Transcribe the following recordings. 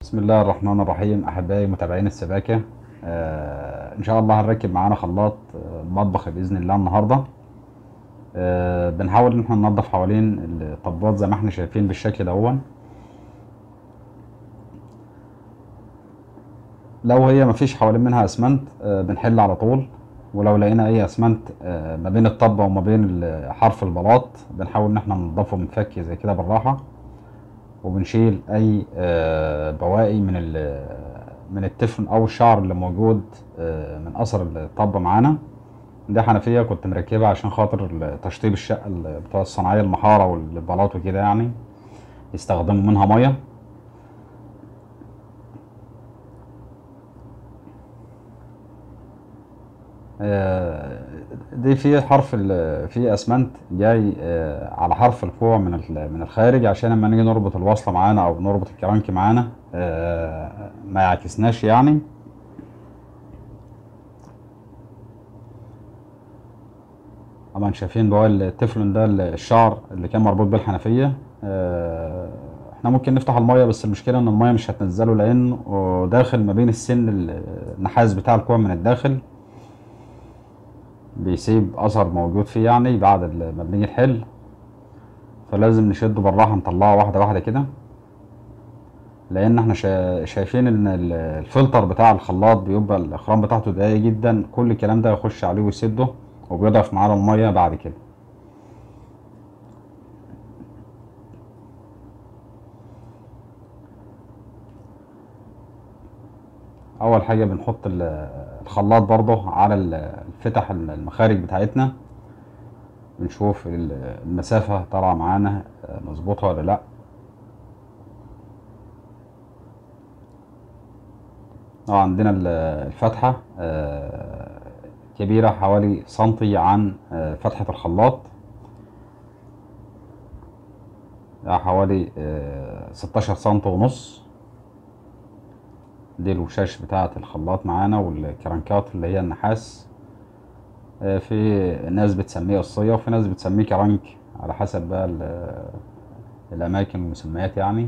بسم الله الرحمن الرحيم احبائي متابعين السباكه آه ان شاء الله هنركب معانا خلاط آه، مطبخ باذن الله النهارده آه بنحاول ان احنا ننضف حوالين الطبات زي ما احنا شايفين بالشكل دون لو هي مفيش حوالين منها اسمنت آه بنحل على طول ولو لقينا اي اسمنت آه ما بين الطبه وما بين ال- حرف البلاط بنحاول ان احنا ننضفه من فك زي كده بالراحه وبنشيل اي آه، بواقي من ال- من التفن او الشعر اللي موجود آه، من اثر الطبه معانا دي حنفيه كنت مركبها عشان خاطر ال- تشطيب الشقه ال- بتوع الصناعيه المحاره والبلاط وكده يعني يستخدموا منها ميه آه، دي في حرف ال- في اسمنت جاي آه، على حرف الكوع من ال- من الخارج عشان لما نيجي نربط الوصله معانا او نربط الكرانك معانا آه، ما يعكسناش يعني طبعا شايفين بقى التeflon ده الشعر اللي كان مربوط بالحنفيه آه، احنا ممكن نفتح الميه بس المشكله ان الميه مش هتنزله لانه داخل ما بين السن ال- النحاس بتاع الكوع من الداخل بيسيب اثر موجود فيه يعني بعد ال- ما بنيجي نحل فلازم نشده بالراحه نطلعه واحده واحده كده لان احنا شا- شايفين ان ال- الفلتر بتاع الخلاط بيبقى الاخرام بتاعته ضيقه جدا كل الكلام ده يخش عليه ويسده وبيضعف معانا الميه بعد كده اول حاجه بنحط ال- الخلاط برضه على ال- الفتح المخارج بتاعتنا بنشوف ال- المسافه طالعه معانا آه، مظبوطه ولا لا اه عندنا ال- الفتحه آه، كبيره حوالي سنتي عن آه، فتحه الخلاط يعني حوالي آه، 16 سنتي ونص دي الوشاش بتاعة الخلاط معانا والكرنكات اللي هي النحاس آه، في ناس بتسميه قصية وفي ناس بتسميه كرنك على حسب بقى ال- الأماكن والمسميات يعني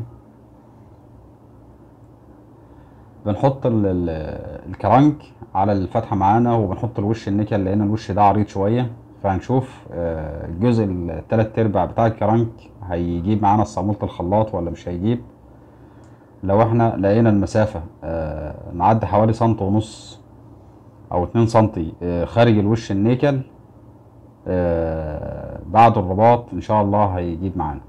بنحط ال- ال- الكرنك على الفتحة معانا وبنحط الوش النيكل لأن الوش ده عريض شوية فهنشوف آه، الجزء التلات أرباع بتاع الكرنك هيجيب معانا صامولة الخلاط ولا مش هيجيب لو احنا لقينا المسافة آه، معدي حوالي سنت ونص او اتنين سنتي آه، خارج الوش النيكل آه، بعد الرباط ان شاء الله هيجيب معانا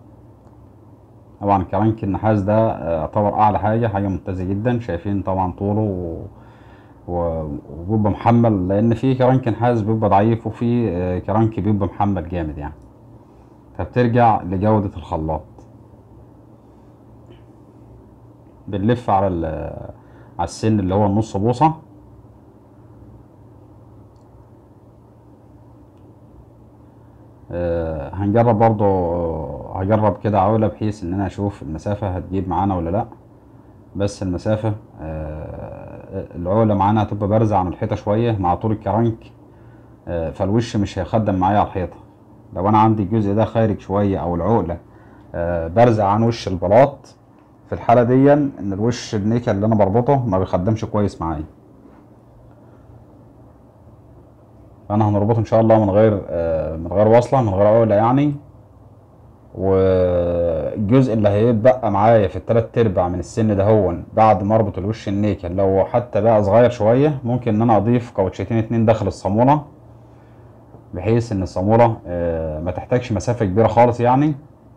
طبعا كرنك النحاس ده آه، يعتبر اعلى حاجة حاجة ممتازة جدا شايفين طبعا طوله و... و- وبيبقى محمل لان في كرنك نحاس بيبقى ضعيف وفي آه، كرنك بيبقى محمل جامد يعني فبترجع لجودة الخلاط بنلف على ال- على السن اللي هو النص بوصة آه، هنجرب برضو هجرب كده عولة بحيث ان انا اشوف المسافة هتجيب معانا ولا لا بس المسافة آه، العولة معانا هتبقى بارزة عن الحيطة شوية مع طول الكرنك آه، فالوش مش هيخدم معايا على الحيطة لو انا عندي الجزء ده خارج شوية او العقلة آه، بارزة عن وش البلاط في الحالة دي ان الوش النيكل اللي انا بربطه ما بيخدمش كويس معايا فانا هنربطه ان شاء الله من غير آه، من غير وصلة من غير عقلة يعني والجزء اللي هيتبقى معايا في التلات ارباع من السن ده هو بعد ما اربط الوش النيكل لو حتى بقى صغير شوية ممكن ان انا اضيف كاوتشتين اتنين داخل الصامولة بحيث ان الصامولة آه، ما تحتاجش مسافة كبيرة خالص يعني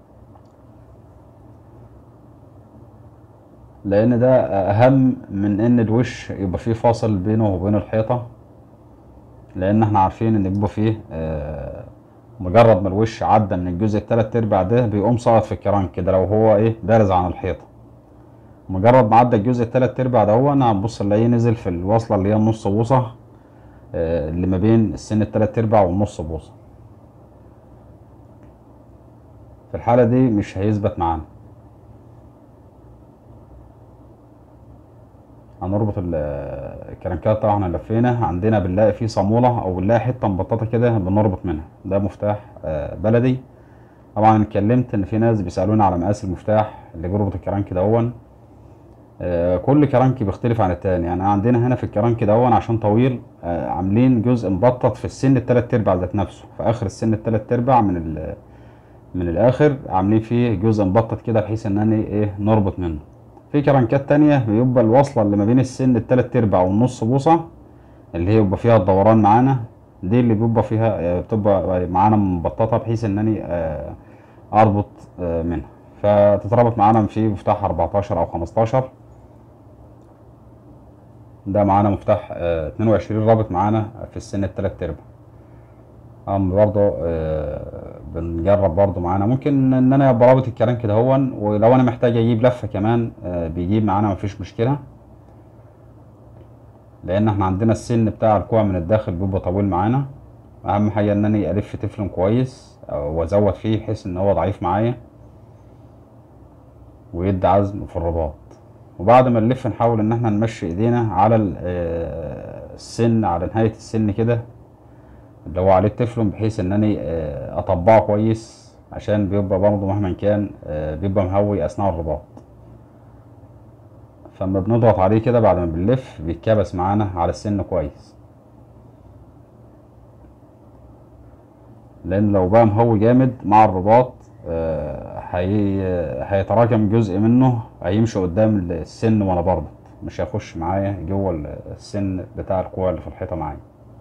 لان ده اهم من ان الوش يبقى فيه فاصل بينه وبين الحيطة لان احنا عارفين ان بيبقى فيه آه، مجرد ما الوش عدى من الجزء التلات ارباع ده بيقوم ساقط في الكرنك كده لو هو ايه بارز عن الحيطة مجرد ما عدى الجزء التلات ارباع ده هو انا هنبص نلاقيه نزل في الوصلة اللي هي النص بوصة آه، اللي ما بين السن التلات ارباع والنص بوصة في الحالة دي مش هيثبت معانا هنربط ال- الكرنكات طبعا احنا لفينا عندنا بنلاقي فيه صامولة او بنلاقي حتة مبططة كده بنربط منها ده مفتاح آه، بلدي طبعا اتكلمت ان في ناس بيسألوني على مقاس المفتاح اللي بيربط الكرنك دون آه، كل كرنك بيختلف عن التاني يعني عندنا هنا في الكرنك دون عشان طويل آه، عاملين جزء مبطط في السن التلات ارباع ذات نفسه في اخر السن التلات ارباع من ال من الاخر عاملين فيه جزء مبطط كده بحيث ان انا ايه نربط منه في كرنكات تانية بيبقى الوصلة اللي ما بين السن التلات ارباع والنص بوصة اللي هي بيبقى فيها الدوران معانا دي اللي بيبقى فيها آه، بتبقى معانا مبططة بحيث ان انا آه، اربط آه، منها فتتربط معانا في مفتاح 14 او 15 ده معانا مفتاح آه، 22 رابط معانا في السن التلات ارباع ام برضه آه، بنجرب برضه معانا ممكن ان انا ابقى رابط الكلام كده هون ولو انا محتاج اجيب لفه كمان آه، بيجيب معانا مفيش مشكله لان احنا عندنا السن بتاع الكوع من الداخل بيبقى طويل معانا اهم حاجه ان انا الف تفلم كويس أو- وازود فيه بحيث ان هو ضعيف معايا ويدي عزم في الرباط وبعد ما نلف نحاول ان احنا نمشي ايدينا على ال- آه، السن على نهايه السن كده اللي هو عليه التفلون بحيث ان انا آه، اطبقه كويس عشان بيبقى برضه مهما كان آه، بيبقى مهوي اثناء الرباط فلما بنضغط عليه كده بعد ما بنلف بيتكبس معانا على السن كويس لان لو بقى مهوي جامد مع الرباط آه، هي هيتراكم جزء منه هيمشي قدام السن وانا بربط مش هيخش معايا جوه السن بتاع الكوع اللي في الحيطه معايا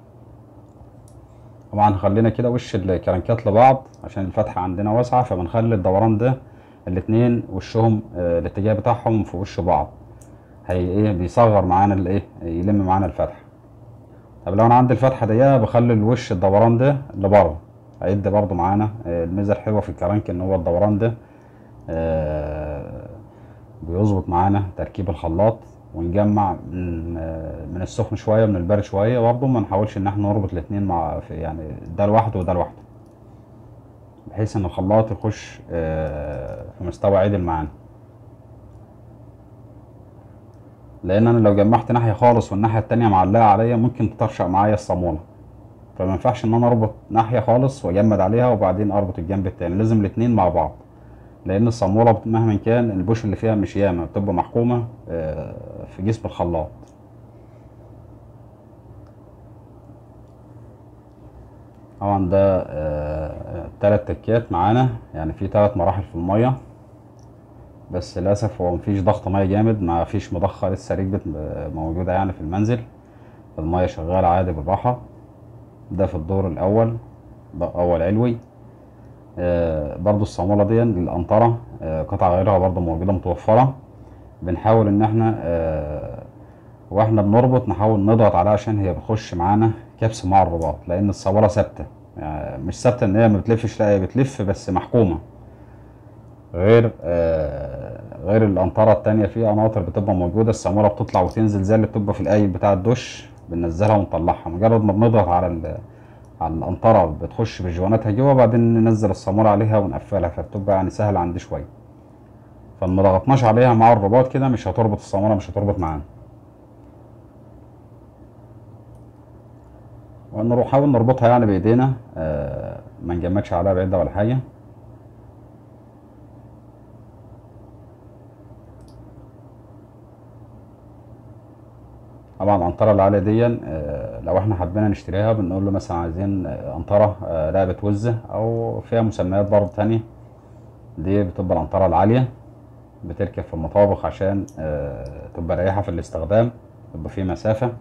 طبعا خلينا كده وش الكرنكات لبعض عشان الفتحة عندنا واسعة فبنخلي الدوران ده الاتنين وشهم آه، الاتجاه بتاعهم في وش بعض هي ايه بيصغر معانا الايه يلم معانا الفتحة طب لو انا عندي الفتحة ضيقة بخلي الوش الدوران ده لبره هيدي برضو معانا آه، الميزة الحلوة في الكرنك ان هو الدوران ده آه، بيظبط معانا تركيب الخلاط ونجمع من آه، من السخن شويه من البارد شويه برضه ما نحاولش ان احنا نربط الاتنين مع في يعني ده لوحده وده لوحده بحيث ان الخلاط يخش آه، في مستوى عدل معانا لان انا لو جمعت ناحيه خالص والناحيه التانية معلقه عليا ممكن تطرشق معايا الصاموله فما ينفعش ان انا اربط ناحيه خالص واجمد عليها وبعدين اربط الجنب التاني لازم الاتنين مع بعض لان الصاموله مهما كان البوش اللي فيها مش ياما بتبقى محكومه آه، في جسم الخلاط طبعا ده آه، تلات تكات معانا يعني في تلات مراحل في الميه بس للاسف هو مفيش ضغط ميه جامد ما فيش مضخه لسه ركبت آه، موجوده يعني في المنزل الميه شغاله عادي بالراحه ده في الدور الاول ده اول علوي آه، برضو الصامولة دي للقنطرة آه، قطع غيرها برضو موجودة متوفرة بنحاول ان احنا آه، واحنا بنربط نحاول نضغط عليها عشان هي بتخش معانا كبس مع الرباط لان الصامولة ثابتة يعني مش ثابتة ان هي ما بتلفش لا هي بتلف بس محكومة غير آه، غير القنطرة التانية في قناطر بتبقى موجودة الصامولة بتطلع وتنزل زي اللي بتبقى في القايم بتاع الدش بننزلها ونطلعها مجرد ما بنضغط على ال على القنطرة بتخش بجواناتها جوه بعدين ننزل الصامولة عليها ونقفلها فبتبقى يعني سهلة عندي شوية فما ضغطناش عليها مع الرباط كده مش هتربط الصامولة مش هتربط معانا ونحاول نربطها يعني بايدينا آه، ما نجمدش عليها بعدة ولا حاجة طبعا القنطرة العالية دي آه، لو احنا حبينا نشتريها بنقول له مثلا عايزين آه، قنطرة آه، لعبة وزة او فيها مسميات برضه تانية دي بتبقى القنطرة العالية بتركب في المطابخ عشان آه، تبقى ريحة في الاستخدام يبقى في مسافة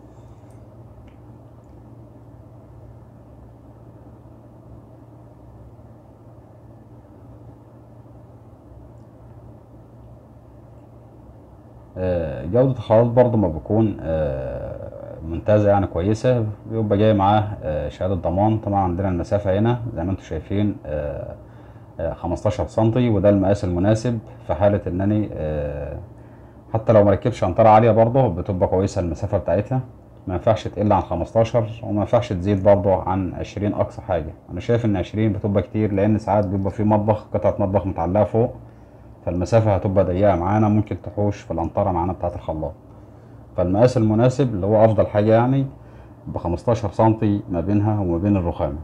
آه، جودة الخلاط برضه ما بيكون آه، ممتازة يعني كويسة بيبقى جاي معاه آه، شهادة ضمان طبعا عندنا المسافة هنا زي ما انتم شايفين آه، آه، 15 سنتي وده المقاس المناسب في حالة انني آه، حتى لو مركبش قنطرة عالية برضه بتبقى كويسة المسافة بتاعتها ما ينفعش تقل عن 15 وما ينفعش تزيد برضه عن 20 اقصى حاجة انا شايف ان 20 بتبقى كتير لان ساعات بيبقى في مطبخ قطعة مطبخ متعلقة فوق فالمسافة هتبقى ضيقة معانا ممكن تحوش في القنطرة معانا بتاعة الخلاط فالمقاس المناسب اللي هو أفضل حاجة يعني بخمستاشر سنتي ما بينها وما بين الرخامة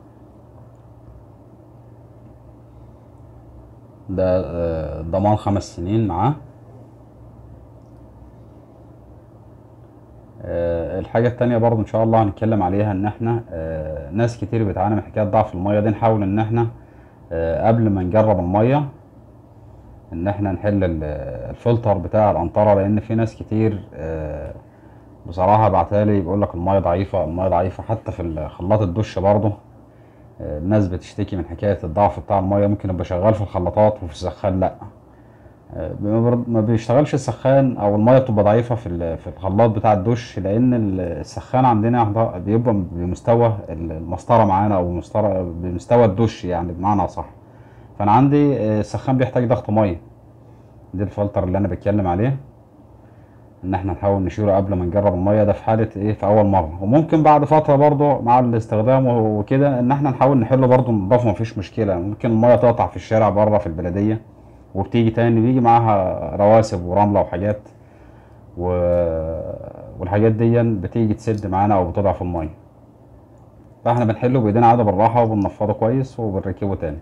ده آه، ضمان خمس سنين معاه آه، الحاجة التانية برضو ان شاء الله هنتكلم عليها ان احنا آه، ناس كتير بتعاني من حكاية ضعف المية دي نحاول ان احنا آه، قبل ما نجرب المية ان احنا نحل ال- الفلتر بتاع القنطرة لان في ناس كتير آه، بصراحة بعتالي بيقول لك المية ضعيفة المية ضعيفة حتى في خلاط الدش برضه آه، الناس بتشتكي من حكاية الضعف بتاع المية ممكن يبقى شغال في الخلاطات وفي السخان لأ آه، ما ما بيشتغلش السخان او المية بتبقى ضعيفة في ال- في الخلاط بتاع الدش لان ال- السخان عندنا ده بيبقى بمستوى المسطرة معانا او مسطرة بمستوى الدش يعني بمعنى صح فانا عندي آه، السخان بيحتاج ضغط مية دي الفلتر اللي انا بتكلم عليه ان احنا نحاول نشيله قبل ما نجرب المية ده في حالة ايه في اول مرة وممكن بعد فترة برضو مع الاستخدام وكده ان احنا نحاول نحله برضو نضافه مفيش مشكلة ممكن المية تقطع في الشارع بره في البلدية وبتيجي تاني بيجي معاها رواسب ورملة وحاجات و... والحاجات دي بتيجي تسد معانا او بتضعف المية فاحنا بنحله بايدينا عادي بالراحة وبننفضه كويس وبنركبه تاني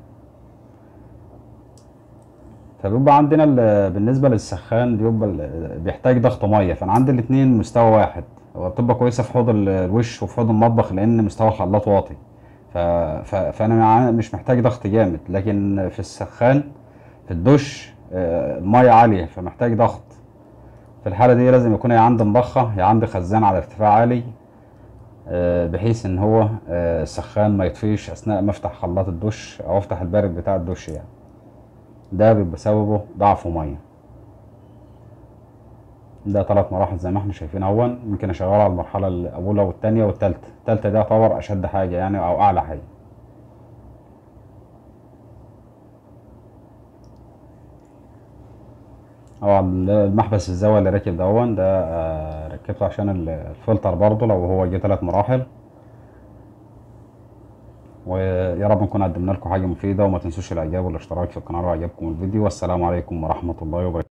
فبيبقى عندنا ال- بالنسبة للسخان بيبقى ال- بيحتاج ضغط مية فأنا عندي الاتنين مستوى واحد هو بتبقى كويسة في حوض ال- الوش وفي حوض المطبخ لأن مستوى الخلاط واطي ف... ف... فأنا مع- مش محتاج ضغط جامد لكن في السخان في الدش آه، المية عالية فمحتاج ضغط في الحالة دي لازم يكون يا عندي مضخة يا عندي خزان على ارتفاع عالي آه، بحيث ان هو آه، السخان ما يطفيش اثناء ما افتح خلاط الدش او افتح البارد بتاع الدش يعني ده بيبقى سببه ضعف ميه ده ثلاث مراحل زي ما احنا شايفين اهون ممكن اشغله على المرحله الاولى والثانيه والثالثه الثالثه دي يعتبر اشد حاجه يعني او اعلى حاجه هو المحبس الزاوية اللي راكب دون ده آه، ركبته عشان ال- الفلتر برضه لو هو جه ثلاث مراحل ويا رب نكون قدمنا لكم حاجة مفيدة وما تنسوش الاعجاب والاشتراك في القناة لو عجبكم الفيديو والسلام عليكم ورحمة الله وبركاته